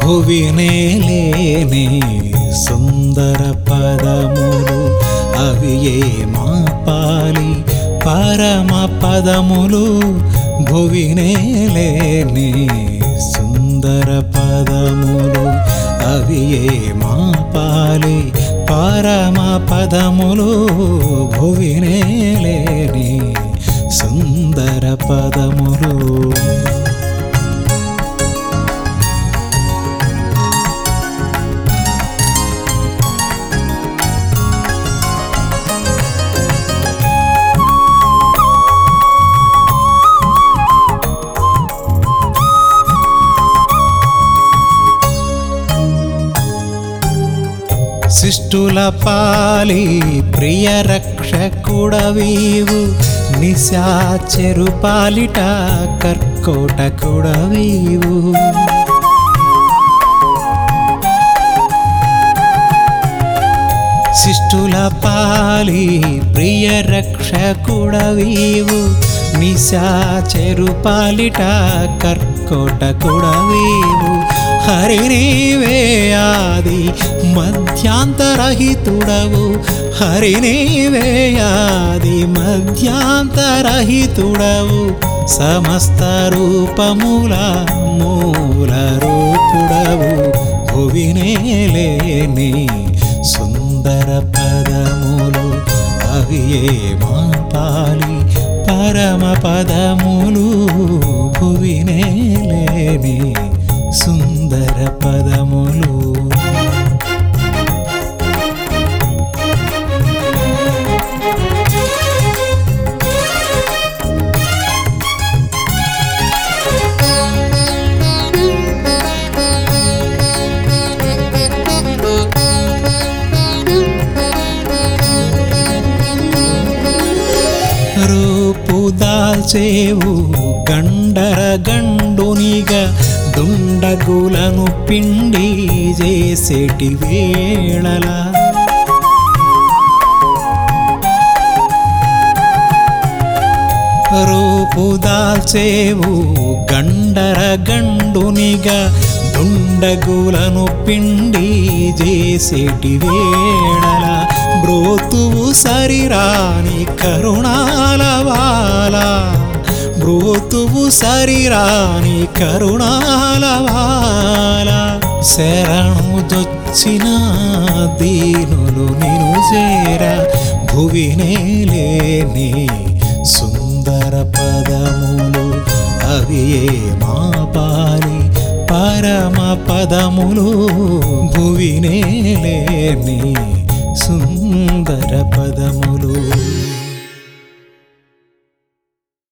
భువినే లేని సుందర పదములు అవి ఏ మా పాలి పరమ పదములు భువినే లేని సుందర పదములు అవి ఏ మా పాలి పరమ పదములు భువినే లేని సుందర పదములు శిష్టుల పాలి ప్రియ రక్షకుడవీవు నిశాచెరు పాలిట కర్కోటకుడవీవు శిష్టుల పాలి ప్రియ రక్షకుడవీవు నిశాచెరు పాలిట కర్కోటకుడవీవు హరినీవే ఆది మధ్యాంతరహితుడవు హరినీవే ఆది మధ్యాంతరహితుడవు సమస్త రూపముల మూల రూపుడవు భువినే లేని సుందర పదములు అవి ఏ మా పాలి పరమ పదములు భువినే లేని సుందర పదములు రూపు దాల్చేవు గండర గండునిగా దుండగులను పిండి చేసేటి వేళలా రూపు దాల్చేవు గండర గండునిగా దుండగులను పిండి చేసేటి వేళల బ్రోతువు సరిరాని కరుణాల వాల బ్రోతువు సరిరాని కరుణాల వాల శరణు దొచ్చిన దీనులు నిను చేర భువినే లేని సుందర పదములు అవి ఏ మా పాలి పరమ పదములు భువినే లేని సుందర పదములు